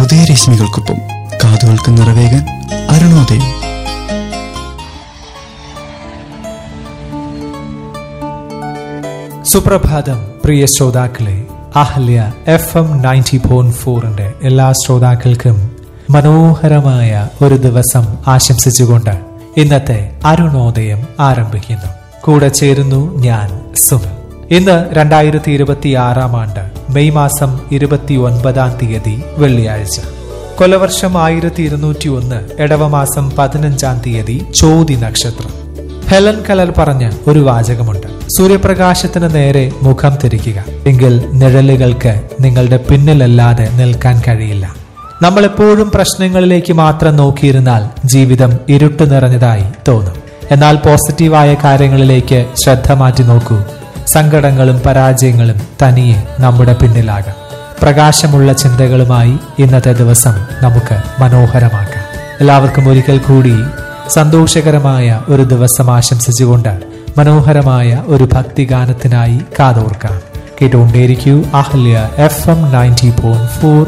ഉദയരശ്മികൾക്കൊപ്പം കാതുകൾക്ക് നിറവേകാൻ അരുണോദയം സുപ്രഭാതം പ്രിയ ശ്രോതാക്കളെ Ahalya F M ninety point ഫോറിന്റെ എല്ലാ ശ്രോതാക്കൾക്കും മനോഹരമായ ഒരു ദിവസം ആശംസിച്ചുകൊണ്ട് ഇന്നത്തെ അരുണോദയം ആരംഭിക്കുന്നു കൂടെ ചേരുന്നു ഞാൻ സുനിൽ ഇന്ന് രണ്ടായിരത്തി ഇരുപത്തി ആറാം ആണ്ട് മെയ് മാസം ഇരുപത്തി ഒൻപതാം തീയതി വെള്ളിയാഴ്ച കൊലവർഷം ആയിരത്തി ഇരുന്നൂറ്റി ഒന്ന് ഇടവമാസം പതിനഞ്ചാം തീയതി ചോതി നക്ഷത്രം ഹെലൻ കലർ പറഞ്ഞ ഒരു വാചകമുണ്ട് സൂര്യപ്രകാശത്തിന് നേരെ മുഖം തിരിക്കുക എങ്കിൽ നിഴലുകൾക്ക് നിങ്ങളുടെ പിന്നിലല്ലാതെ നിൽക്കാൻ കഴിയില്ല നമ്മൾ എപ്പോഴും പ്രശ്നങ്ങളിലേക്ക് മാത്രം നോക്കിയിരുന്നാൽ ജീവിതം ഇരുട്ട് നിറഞ്ഞതായി തോന്നും എന്നാൽ പോസിറ്റീവായ കാര്യങ്ങളിലേക്ക് ശ്രദ്ധ മാറ്റി നോക്കൂ സങ്കടങ്ങളും പരാജയങ്ങളും തനിയെ നമ്മുടെ പിന്നിലാകാം പ്രകാശമുള്ള ചിന്തകളുമായി ഇന്നത്തെ ദിവസം നമുക്ക് മനോഹരമാക്കാം എല്ലാവർക്കും ഒരിക്കൽ കൂടി സന്തോഷകരമായ ഒരു ദിവസം ആശംസിച്ചുകൊണ്ട് മനോഹരമായ ഒരു ഭക്തിഗാനത്തിനായി കാതോർക്കാം കേട്ടുകൊണ്ടേയിരിക്കൂ Ahalya F M ninety point four